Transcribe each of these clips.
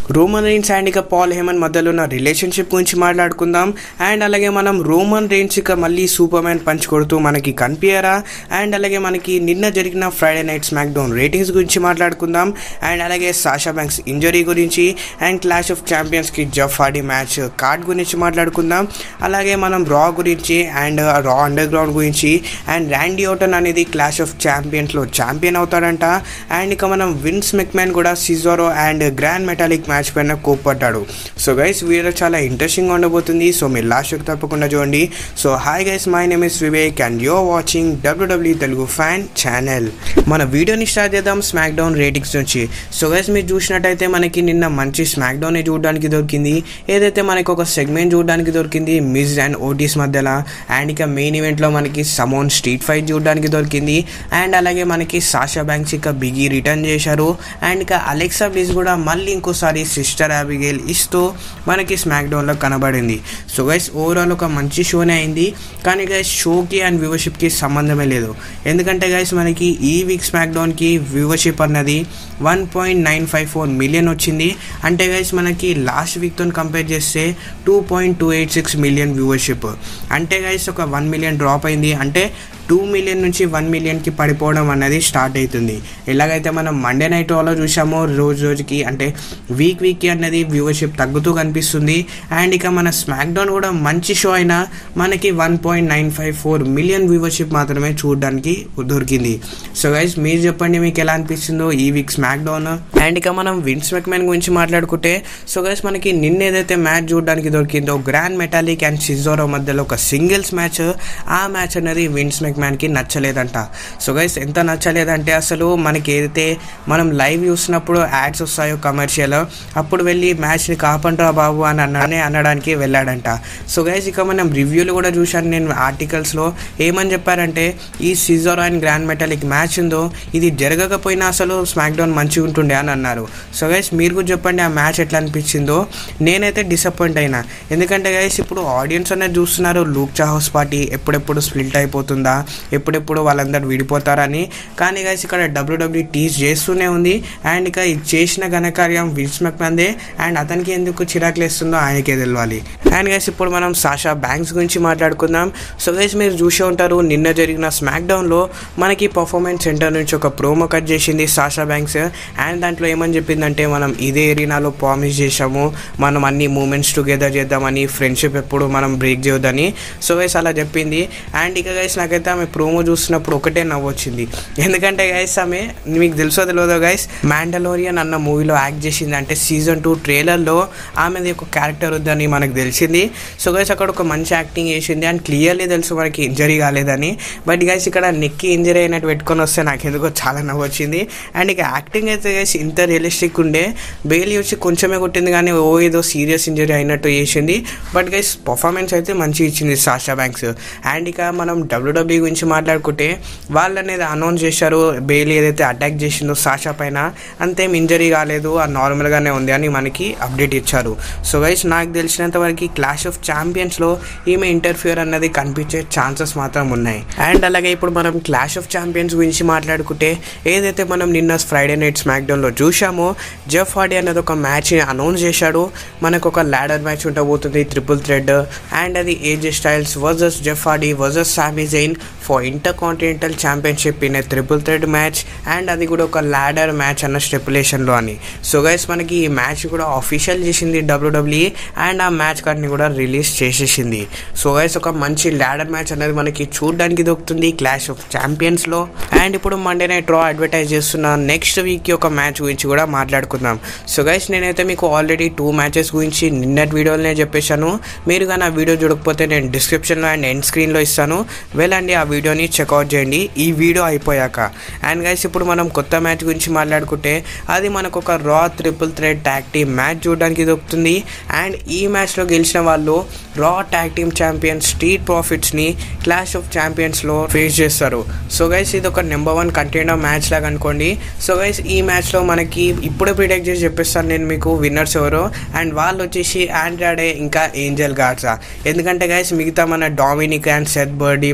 Roman Reigns and ఇక Paul Heyman మధ్యలో ఉన్న రిలేషన్షిప్ గురించి మాట్లాడుకుందాం అండ్ అలాగే మనం రోమన్ రీన్స్ ఇక మళ్ళీ సూపర్ మ్యాన్ పంచ్ కొడుతూ మనకి కనిపించారా అండ్ అలాగే మనకి నిన్న జరిగిన Friday night SmackDown ratings గురించి మాట్లాడుకుందాం అండ్ అలాగే సాషా బ్యాంక్స్ ఇంజరీ గురించి అండ్ క్లాష్ ఆఫ్ ఛాంపియన్స్కి జఫ్ హార్డీ మ్యాచ్ కార్డ్ గురించి మాట్లాడుకుందాం అలాగే మనం రా గురించి అండ్ రా అండర్ గ్రౌండ్ గురించి అండ్ ర్యాండీ ఓటన్ అనేది క్లాష్ ఆఫ్ ఛాంపియన్స్లో ఛాంపియన్ అవుతాడంట అండ్ ఇక మనం విన్స్ మెక్మ్యాన్ కూడా Cesaro and Gran Metalik match పైన కోప్పడ్డాడు సో గైస్ వీడియో చాలా ఇంట్రెస్టింగ్ ఉండబోతుంది సో మీరు లాస్ట్ వరకు తప్పకుండా చూడండి so hi guys my name is Vivek and you're watching WW Telugu fan channel మన వీడియోని స్టార్ట్ చేద్దాం స్మాక్ డౌన్ రేటింగ్స్ నుంచి సో గైస్ మీరు చూసినట్టయితే మనకి నిన్న మంచి స్మాక్ డౌన్ చూడడానికి దొరికింది ఏదైతే మనకి ఒక సెగ్మెంట్ చూడడానికి దొరికింది మిజ్ అండ్ ఓటీస్ మధ్యలో అండ్ ఇక మెయిన్ ఈవెంట్లో మనకి సమోన్ స్ట్రీట్ ఫైట్ చూడడానికి దొరికింది అండ్ అలాగే మనకి సాషా బ్యాంక్స్ ఇక బిగి రిటర్న్ చేశారు అండ్ ఇక అలెక్సా బ్లిజ్ కూడా మళ్ళీ ఇంకోసారి సిస్టర్ అబిగేల్ ఇస్తూ మనకి స్మాక్ డౌన్లో కనబడింది సో గైస్ ఓవరాల్ ఒక మంచి షోనే అయింది కానీ గైస్ షోకి అండ్ వ్యూవర్షిప్కి సంబంధమే లేదు ఎందుకంటే గైస్ మనకి ఈ వీక్ స్మాక్ డౌన్కి వ్యూవర్షిప్ అన్నది one point nine five four million వచ్చింది అంటే గైస్ మనకి లాస్ట్ వీక్తో కంపేర్ చేస్తే two point two eight six million viewership అంటే గైస్ ఒక వన్ మిలియన్ డ్రాప్ అయింది అంటే టూ మిలియన్ నుంచి వన్ మిలియన్కి పడిపోవడం అనేది స్టార్ట్ అవుతుంది ఎలాగైతే మనం మండే నైట్ రాలో చూసామో రోజు రోజుకి అంటే వీక్ వీక్కి అనేది వ్యూవర్షిప్ తగ్గుతూ కనిపిస్తుంది అండ్ ఇక మన స్మాక్ డౌన్ కూడా మంచి షో అయినా మనకి one point nine five four million viewership మాత్రమే చూడడానికి దొరికింది సో గైస్ మీరు చెప్పండి మీకు ఎలా అనిపిస్తుందో ఈ వీక్ స్మాక్ డౌన్ అండ్ ఇక మనం విన్స్ మెక్మెన్ గురించి మాట్లాడుకుంటే సో గైస్ మనకి నిన్న ఏదైతే మ్యాచ్ చూడడానికి దొరికిందో గ్రాండ్ మెటాలిక్ అండ్ సిజోరో మధ్యలో ఒక సింగిల్స్ మ్యాచ్ ఆ మ్యాచ్ అనేది విన్స్ మెక్ మ్యాన్కి నచ్చలేదంట సో గైస్ ఎంత నచ్చలేదంటే అసలు మనకి ఏదైతే మనం లైవ్ చూసినప్పుడు యాడ్స్ వస్తాయో కమర్షియల్ అప్పుడు వెళ్ళి మ్యాచ్ని కాపండ్రా బాబు అని అన్ననే అనడానికి వెళ్ళాడంట సో గైస్ ఇక మనం రివ్యూలు కూడా చూశాను నేను ఆర్టికల్స్లో ఏమని చెప్పారంటే ఈ Cesaro and Gran Metalik match ఉందో ఇది జరగకపోయినా అసలు స్మాక్ డౌన్ మంచిగా ఉంటుండే అని అన్నారు సో గైస్ మీరు కూడా చెప్పండి ఆ మ్యాచ్ ఎట్లా అనిపించిందో నేనైతే డిసప్పాయింట్ అయినా ఎందుకంటే గైస్ ఇప్పుడు ఆడియన్స్ అనేది చూస్తున్నారు లూక్ చాహౌస్ పార్టీ ఎప్పుడెప్పుడు స్ప్లిట్ అయిపోతుందా ఎప్పుడెప్పుడు వాళ్ళందరూ విడిపోతారని కానీ గైస్ ఇక్కడ డబ్ల్యూడబ్ల్యూ టీస్ చేస్తూనే ఉంది అండ్ ఇక ఇది చేసిన ఘనకార్యం విన్స్ మెక్మందే అండ్ అతనికి ఎందుకు చిరాకులేస్తుందో ఆయనకే తెలియాలి అండ్ గైస్ ఇప్పుడు మనం సాషా బ్యాంక్స్ గురించి మాట్లాడుకుందాం సో గైస్ మీరు చూసే ఉంటారు నిన్న జరిగిన స్మాక్ డౌన్లో మనకి పర్ఫార్మెన్స్ సెంటర్ నుంచి ఒక ప్రోమో కట్ చేసింది సాషా బ్యాంక్స్ అండ్ దాంట్లో ఏమని చెప్పిందంటే మనం ఇదే ఏరియాలో ప్రామిస్ చేసాము మనం అన్ని మూమెంట్స్ టుగెదర్ చేద్దామని ఫ్రెండ్షిప్ ఎప్పుడు మనం బ్రేక్ చేయొద్దని సో గైస్ అలా చెప్పింది అండ్ ఇక గైస్ నాకైతే ఆమె ప్రోమో చూస్తున్నప్పుడు ఒకటే నవ్వు వచ్చింది ఎందుకంటే గైస్ ఆమె మీకు తెలుసో తెలియదో గైస్ మ్యాండలోరియన్ అన్న మూవీలో యాక్ట్ చేసింది అంటే సీజన్ టూ ట్రైలర్లో ఆమెది ఒక క్యారెక్టర్ వద్దని మనకు తెలిసింది సో గైస్ అక్కడ ఒక మంచి యాక్టింగ్ చేసింది అండ్ క్లియర్లీ తెలుసు మనకి ఇంజరీ కాలేదని బట్ గైస్ ఇక్కడ నెక్కి ఇంజరీ అయినట్టు పెట్టుకొని వస్తే నాకు ఎందుకో చాలా నవ్వు వచ్చింది అండ్ ఇక యాక్టింగ్ అయితే గైస్ ఇంత రియలిస్టిక్ ఉండే బెయిలీ వచ్చి కొంచెమే కొట్టింది కానీ ఓ ఏదో సీరియస్ ఇంజరీ అయినట్టు చేసింది బట్ గైస్ పర్ఫార్మెన్స్ అయితే మంచిగా ఇచ్చింది సాషా బ్యాంక్స్ అండ్ ఇక మనం డబ్ల్యూడబ్ల్యూ గురించి మాట్లాడుకుంటే వాళ్ళు అనేది అనౌన్స్ చేశారు బెయిలీ ఏదైతే అటాక్ చేసిందో సాషా పైన అంతేం ఇంజరీ కాలేదు ఆ నార్మల్గానే ఉంది అని మనకి అప్డేట్ ఇచ్చారు సో గైస్ నాకు తెలిసినంత వరకు క్లాష్ ఆఫ్ ఛాంపియన్స్లో ఈమె ఇంటర్ఫియర్ అన్నది కనిపించే ఛాన్సెస్ మాత్రం ఉన్నాయి అండ్ అలాగే ఇప్పుడు మనం క్లాష్ ఆఫ్ ఛాంపియన్స్ గురించి మాట్లాడుకుంటే ఏదైతే మనం నిన్న ఫ్రైడే నైట్ స్మాక్ డౌన్లో చూసామో జెఫ్ హార్డీ అనేది ఒక మ్యాచ్ అనౌన్స్ చేశాడు మనకు ఒక ల్యాడర్ మ్యాచ్ ఉండబోతుంది ట్రిపుల్ థ్రెడ్ అండ్ అది AJ Styles versus Jeff Hardy versus Sami Zayn for intercontinental championship in a triple threat match and అది కూడా ఒక ల్యాడర్ మ్యాచ్ అన్న స్టెపులేషన్లో అని సో గైస్ మనకి ఈ మ్యాచ్ కూడా అఫీషియల్ చేసింది డబ్ల్యూడబ్ల్యూఈ అండ్ ఆ మ్యాచ్ కార్డ్ని కూడా రిలీజ్ చేసేసింది సో గైస్ ఒక మంచి ల్యాడర్ మ్యాచ్ అనేది మనకి చూడడానికి దొరుకుతుంది క్లాష్ ఆఫ్ ఛాంపియన్స్లో అండ్ ఇప్పుడు మండే నైట్ రా అడ్వర్టైజ్ చేస్తున్న నెక్స్ట్ వీక్కి ఒక మ్యాచ్ గురించి కూడా మాట్లాడుకుందాం సో గైస్ నేనైతే మీకు ఆల్రెడీ టూ మ్యాచెస్ గురించి నిన్నటి వీడియోలోనే చెప్పేశాను మీరు కానీ ఆ వీడియో చూడకపోతే నేను డిస్క్రిప్షన్లో అండ్ ఎండ్ స్క్రీన్లో ఇస్తాను వెళ్ళండి ఆ వీడియోని చెక్అవుట్ చేయండి ఈ వీడియో అయిపోయాక అండ్ గైస్ ఇప్పుడు మనం కొత్త మ్యాచ్ గురించి మాట్లాడుకుంటే అది మనకు ఒక Raw triple threat tag team match చూడడానికి దొరుకుతుంది అండ్ ఈ మ్యాచ్లో గెలిచిన వాళ్ళు Raw tag team champion Street ప్రాఫిట్స్ని క్లాష్ ఆఫ్ ఛాంపియన్స్లో ఫేస్ చేస్తారు సో గైస్ ఇది ఒక నెంబర్ వన్ కంటెండర్ మ్యాచ్ లాగా అనుకోండి సో గైస్ ఈ మ్యాచ్లో మనకి ఇప్పుడే ప్రిడక్ట్ చేసి చెప్పిస్తాను నేను మీకు విన్నర్స్ ఎవరో అండ్ వాళ్ళు వచ్చేసి ఆండ్రాడే ఇంకా ఏంజల్ గార్డ్సా ఎందుకంటే గైస్ మిగతా మన Dominik and Seth Buddy Murphy వీళ్ళు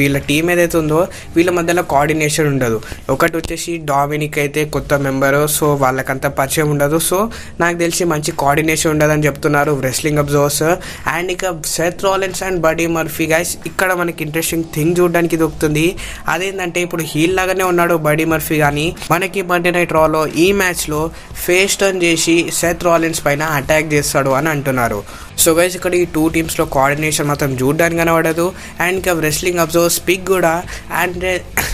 వీళ్ళ టీం ఏదైతే ఉందో వీళ్ళ మధ్యలో కోఆర్డినేషన్ ఉండదు ఒకటి వచ్చేసి డామినిక్ అయితే కొత్త మెంబరు సో వాళ్ళకంత పరిచయం ఉండదు సో నాకు తెలిసి మంచి కోఆర్డినేషన్ ఉండదని చెప్తున్నారు రెస్లింగ్ అబ్జర్వర్స్ అండ్ ఇక Seth Rollins and Buddy Murphy guys ఇక్కడ మనకి ఇంట్రెస్టింగ్ థింగ్ చూడడానికి దొరుకుతుంది అదేంటంటే ఇప్పుడు హీల్ లాగానే ఉన్నాడు బడీ మర్ఫీ కానీ మనకి మండే నైట్ రాలో ఈ మ్యాచ్లో ఫేస్ టర్న్ చేసి సెత్ రాలెన్స్ పైన అటాక్ చేస్తాడు అని అంటున్నారు సో గైస్ ఇక్కడ ఈ టూ టీమ్స్లో కోఆర్డినేషన్ మాత్రం చూడడానికి కనబడదు అండ్ ఇంకా రెస్లింగ్ అబ్జర్వ్ స్పీక్ కూడా అండ్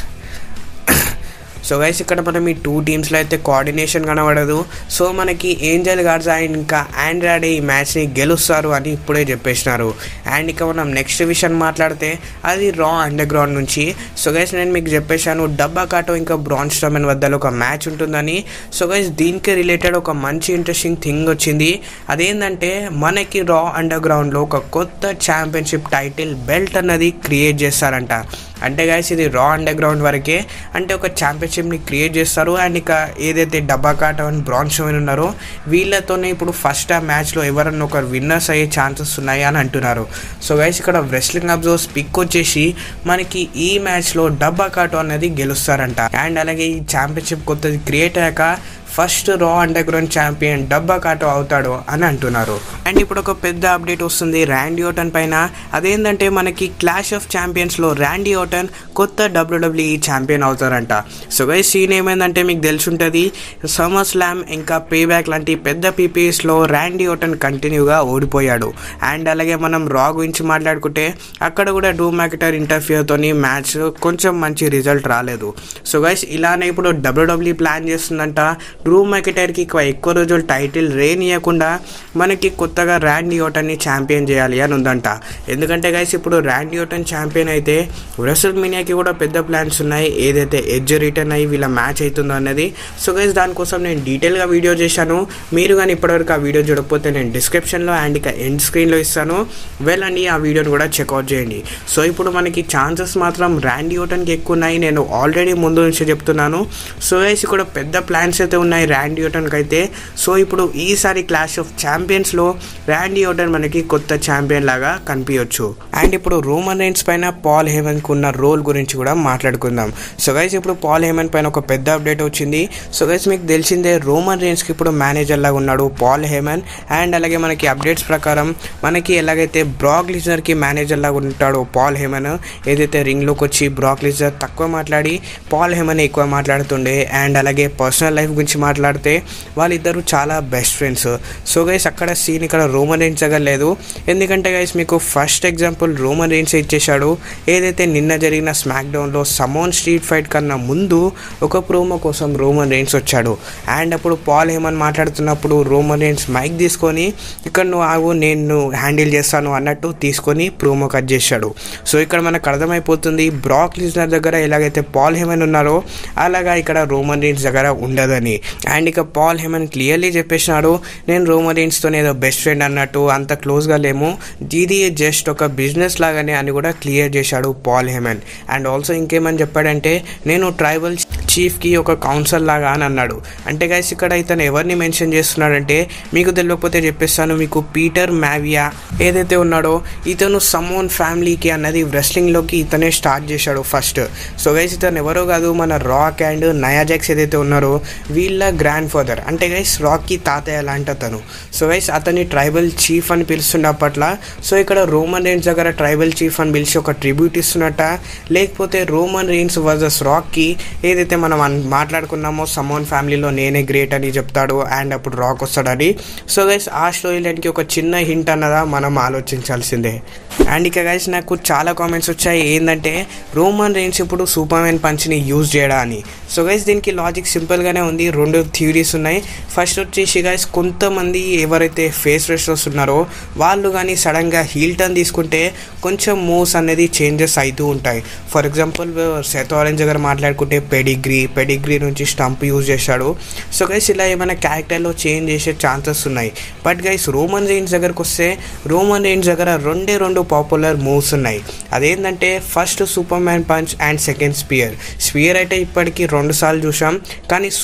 సో గైస్ ఇక్కడ మనం ఈ టూ టీమ్స్లో అయితే కోఆర్డినేషన్ కనబడదు సో మనకి ఏంజల్ గార్డ్స్ అండ్ ఇంకా ఆండ్రాడే ఈ మ్యాచ్ని గెలుస్తారు అని ఇప్పుడే చెప్పేసినారు అండ్ ఇక మనం నెక్స్ట్ విషయం మాట్లాడితే అది రా అండర్ గ్రౌండ్ నుంచి సో గైస్ నేను మీకు చెప్పేశాను డబ్బా కాటో ఇంకా బ్రాన్ స్టోమెన్ వద్దలో ఒక మ్యాచ్ ఉంటుందని సో గైస్ దీనికి రిలేటెడ్ ఒక మంచి ఇంట్రెస్టింగ్ థింగ్ వచ్చింది అదేంటంటే మనకి రా అండర్ గ్రౌండ్లో ఒక కొత్త ఛాంపియన్షిప్ టైటిల్ బెల్ట్ అన్నది క్రియేట్ చేస్తారంట అంటే గైస్ ఇది రా అండర్ గ్రౌండ్ వరకే అంటే ఒక ఛాంపియన్షిప్ని క్రియేట్ చేస్తారు అండ్ ఇక ఏదైతే డబ్బా కాటో అండ్ బ్రాన్స్ షోమెన్ ఉన్నారో వీళ్ళతోనే ఇప్పుడు ఫస్ట్ ఆ మ్యాచ్లో ఎవరన్నా ఒకరు విన్నర్స్ అయ్యే ఛాన్సెస్ ఉన్నాయి అని అంటున్నారు సో గైస్ ఇక్కడ రెస్లింగ్ అబ్జర్వ్స్ పిక్ వచ్చేసి మనకి ఈ మ్యాచ్లో డబ్బా కాటో అనేది గెలుస్తారంట అండ్ అలాగే ఈ ఛాంపియన్షిప్ కొత్తది క్రియేట్ అయ్యాక ఫస్ట్ రా అండర్ గ్రౌండ్ ఛాంపియన్ డబ్బా కాటో అవుతాడు అని అంటున్నారు అండ్ ఇప్పుడు ఒక పెద్ద అప్డేట్ వస్తుంది ర్యాండీ ఓటన్ పైన అదేంటంటే మనకి క్లాష్ ఆఫ్ ఛాంపియన్స్లో ర్యాండీ ఓటన్ కొత్త డబ్ల్యూడబ్ల్యూఈ ఛాంపియన్ అవుతారంట సో గై సీన్ ఏమైందంటే మీకు తెలిసి ఉంటుంది సమ్మర్ స్లామ్ ఇంకా పే బ్యాక్ లాంటి పెద్ద పీపీఎస్లో ర్యాండీ ఓటన్ కంటిన్యూగా ఓడిపోయాడు అండ్ అలాగే మనం రా గురించి మాట్లాడుకుంటే అక్కడ కూడా డూ మ్యాకెటర్ ఇంటర్ఫియర్తోని మ్యాచ్ కొంచెం మంచి రిజల్ట్ రాలేదు సో గైస్ ఇలానే ఇప్పుడు డబ్ల్యూడబ్ల్యూ ప్లాన్ చేస్తుందంట డ్రూ మ్యాకెటర్కి ఎక్కువ రోజులు టైటిల్ రేనియకుండా మనకి కొత్తగా ర్యాండీ ఓటన్ని ఛాంపియన్ చేయాలి అని ఉందంట ఎందుకంటే గైస్ ఇప్పుడు ర్యాండీ ఓటన్ ఛాంపియన్ అయితే రెసల్ మీనియాకి కూడా పెద్ద ప్లాన్స్ ఉన్నాయి ఏదైతే ఎడ్జ్ రిటర్న్ అయ్యి వీళ్ళ మ్యాచ్ అవుతుందో అన్నది సో గైస్ దానికోసం నేను డీటెయిల్గా వీడియో చేశాను మీరు కానీ ఇప్పటివరకు ఆ వీడియో చూడకపోతే నేను డిస్క్రిప్షన్లో అండ్ ఇక ఎండ్ స్క్రీన్లో ఇస్తాను వెళ్ళండి ఆ వీడియోని కూడా చెక్అవుట్ చేయండి సో ఇప్పుడు మనకి ఛాన్సెస్ మాత్రం ర్యాండీ ఓటన్కి ఎక్కువ ఉన్నాయి నేను ఆల్రెడీ ముందు నుంచి చెప్తున్నాను సో గైస్ ఇక్కడ పెద్ద ప్లాన్స్ అయితే ఉన్నాయి ర్యాండీ ఓటన్కి అయితే సో ఇప్పుడు ఈసారి క్లాష్ ఆఫ్ ఛాంపియన్స్లో ర్యాండీ ఓటన్ మనకి కొత్త ఛాంపియన్ లాగా కనిపించవచ్చు అండ్ ఇప్పుడు రోమన్ రైన్స్ పైన పాల్ హేమన్కి ఉన్న రోల్ గురించి కూడా మాట్లాడుకుందాం సో గైస్ ఇప్పుడు పాల్ హేమన్ పైన ఒక పెద్ద అప్డేట్ వచ్చింది సో గైస్ మీకు తెలిసిందే రోమన్ రైన్స్కి ఇప్పుడు మేనేజర్ లాగా ఉన్నాడు పాల్ హేమన్ అండ్ అలాగే మనకి అప్డేట్స్ ప్రకారం మనకి ఎలాగైతే బ్రాక్ లిజనర్కి మేనేజర్ లాగా ఉంటాడో పాల్ హేమన్ ఏదైతే రింగ్లోకి వచ్చి బ్రాక్ లిజనర్ తక్కువ మాట్లాడి పాల్ హేమన్ ఎక్కువ మాట్లాడుతుండే అండ్ అలాగే పర్సనల్ లైఫ్ గురించి మాట్లాడితే వాళ్ళిద్దరూ చాలా బెస్ట్ ఫ్రెండ్స్ సో గైస్ అక్కడ సీన్ ఇక్కడ రోమన్ రేంజ్ దగ్గర లేదు ఎందుకంటే గైస్ మీకు ఫస్ట్ ఎగ్జాంపుల్ రోమన్ రేంజ్ ఇచ్చేశాడు ఏదైతే నిన్న జరిగిన స్మాక్ డౌన్లో సమోన్ స్ట్రీట్ ఫైట్ కన్నా ముందు ఒక ప్రోమో కోసం రోమన్ రేంజ్ వచ్చాడు అండ్ అప్పుడు పాల్ హేమన్ మాట్లాడుతున్నప్పుడు రోమన్ రేంజ్ మైక్ తీసుకొని ఇక్కడ నువ్వు ఆగు నేను హ్యాండిల్ చేస్తాను అన్నట్టు తీసుకొని ప్రోమో కట్ చేశాడు సో ఇక్కడ మనకు అర్థమైపోతుంది బ్రాక్ లిజనర్ దగ్గర ఎలాగైతే పాల్ హేమన్ ఉన్నారో అలాగా ఇక్కడ రోమన్ రేంజ్ దగ్గర ఉండదని అండ్ ఇక పాల్ హేమన్ క్లియర్లీ చెప్పేసినాడు నేను రోమన్ రేంజ్తో ఏదో బెస్ట్ ఫ్రెండ్ అన్నట్టు అంత క్లోజ్గా లేము ఇది జస్ట్ ఒక బిజినెస్ లాగానే అని కూడా క్లియర్ చేశాడు పాల్ హేమన్ అండ్ ఆల్సో ఇంకేమని చెప్పాడంటే నేను ట్రైబల్ చీఫ్కి ఒక కౌన్సిల్ లాగా అని అన్నాడు అంటే గైస్ ఇక్కడ ఇతను ఎవరిని మెన్షన్ చేస్తున్నాడంటే మీకు తెలియకపోతే చెప్పేస్తాను మీకు పీటర్ మ్యావియా ఏదైతే ఉన్నాడో ఇతను సమోన్ ఫ్యామిలీకి అన్నది రెస్లింగ్లోకి ఇతనే స్టార్ట్ చేశాడు ఫస్ట్ సో గైస్ ఇతను ఎవరో కాదు మన రాక్ అండ్ నయాజాక్స్ ఏదైతే ఉన్నారో వీళ్ళ గ్రాండ్ ఫాదర్ అంటే గైస్ రాక్కి తాతయ్య లాంటి అతను సో గైస్ అతని ట్రైబల్ చీఫ్ అని పిలుస్తుండే అప్పట్లో సో ఇక్కడ రోమన్ రేంజ్ దగ్గర ట్రైబల్ చీఫ్ అని పిలిచి ఒక ట్రిబ్యూట్ ఇస్తున్నట్ట లేకపోతే రోమన్ రేంజ్ వర్సెస్ రాక్కి ఏదైతే మనం అన్- మాట్లాడుకున్నామో సమోన్ ఫ్యామిలీలో నేనే గ్రేట్ అని చెప్తాడు అండ్ అప్పుడు రాక్ వస్తాడని సో గైస్ ఆ స్టోరీ లైన్కి ఒక చిన్న హింట్ అన్నదా మనం ఆలోచించాల్సిందే అండ్ ఇక గైస్ నాకు చాలా కామెంట్స్ వచ్చాయి ఏంటంటే రోమన్ రేంజ్ ఇప్పుడు సూపర్ మ్యాన్ పంచ్ని యూజ్ చేయడా అని సో గైస్ దీనికి లాజిక్ సింపుల్గానే ఉంది రెండు థియరీస్ ఉన్నాయి ఫస్ట్ వచ్చేసి గైస్ కొంతమంది ఎవరైతే ఫేస్ రెస్టర్స్ ఉన్నారో వాళ్ళు కానీ సడన్గా హీల్ టర్న్ తీసుకుంటే కొంచెం మూవ్స్ అనేది చేంజెస్ అవుతూ ఉంటాయి ఫర్ ఎగ్జాంపుల్ సెత్ ఆరెంజ్ దగ్గర మాట్లాడుకుంటే పెడిగ్రీ పెడిగ్రీ నుంచి స్టంప్ యూజ్ చేశాడు సో గైస్ ఇలా ఏమైనా క్యారెక్టర్లో చేంజ్ చేసే ఛాన్సెస్ ఉన్నాయి బట్ గైస్ రోమన్ రేంజ్ దగ్గరకు వస్తే రోమన్ రేంజ్ దగ్గర రెండే రెండు పాపులర్ మూవ్స్ ఉన్నాయి అదేంటంటే first Superman punch and second spear spear అయితే ఇప్పటికీ రెండు సార్లు చూసాం కానీ సూపర్ మ్యాన్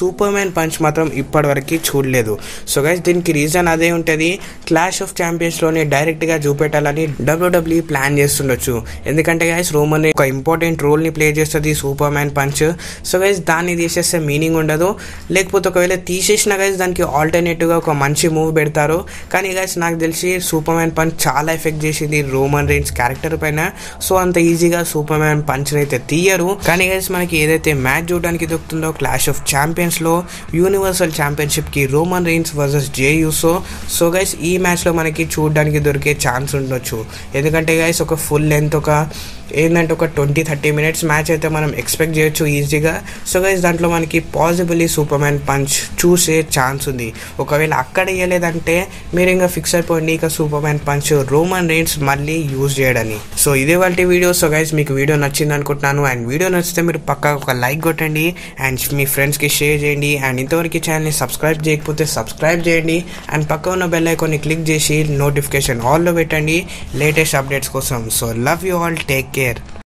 మ్యాన్ పంచ్ మాత్రం ఇప్పటివరకు చూడలేదు సో గైస్ దీనికి రీజన్ అదే ఉంటుంది క్లాష్ ఆఫ్ ఛాంపియన్స్లోనే డైరెక్ట్గా చూపెట్టాలని డబ్ల్యూడబ్ల్యూ ప్లాన్ చేస్తుండొచ్చు ఎందుకంటే గైస్ రోమన్ ఒక ఇంపార్టెంట్ రోల్ని ప్లే చేస్తుంది Superman punch so guys దాన్ని తీసేస్తే మీనింగ్ ఉండదు లేకపోతే ఒకవేళ తీసేసిన గైస్ దానికి ఆల్టర్నేటివ్గా ఒక మంచి మూవ్ పెడతారు కానీ గైస్ నాకు తెలిసి సూపర్ మ్యాన్ పంచ్ చాలా ఎఫెక్ట్ చేసింది రోమన్ రేంజ్ క్యారెక్టర్ పైన సో అంత ఈజీగా సూపర్ మ్యాన్ పంచ్ అయితే తీయరు కానీ గైస్ మనకి ఏదైతే మ్యాచ్ చూడడానికి దొరుకుతుందో క్లాష్ ఆఫ్ ఛాంపియన్స్ లో యూనివర్సల్ ఛాంపియన్షిప్ కి Roman Reigns versus Jey Uso so guys ఈ మ్యాచ్ లో మనకి చూడడానికి దొరికే ఛాన్స్ ఉండొచ్చు ఎందుకంటే గైస్ ఒక ఫుల్ లెంత్ ఒక ఏంటంటే ఒక ట్వంటీ థర్టీ మినిట్స్ మ్యాచ్ అయితే మనం ఎక్స్పెక్ట్ చేయొచ్చు ఈజీగా సో గైస్ దాంట్లో మనకి పాసిబుల్లీ సూపర్ మ్యాన్ పంచ్ చూసే ఛాన్స్ ఉంది ఒకవేళ అక్కడ ఇవ్వలేదంటే మీరు ఇంకా ఫిక్స్ అయిపోయింది ఇక Superman punch Roman Reigns మళ్ళీ యూజ్ చేయడని సో ఇదే వాళ్ళ వీడియో సో గైస్ మీకు వీడియో నచ్చింది అనుకుంటున్నాను అండ్ వీడియో నచ్చితే మీరు పక్కా ఒక లైక్ కొట్టండి అండ్ మీ ఫ్రెండ్స్కి షేర్ చేయండి అండ్ ఇంతవరకు ఛానల్ని సబ్స్క్రైబ్ చేయకపోతే సబ్స్క్రైబ్ చేయండి అండ్ పక్క ఉన్న బెల్ ఐకాన్ని క్లిక్ చేసి నోటిఫికేషన్ ఆల్లో పెట్టండి లేటెస్ట్ అప్డేట్స్ కోసం so love you all take care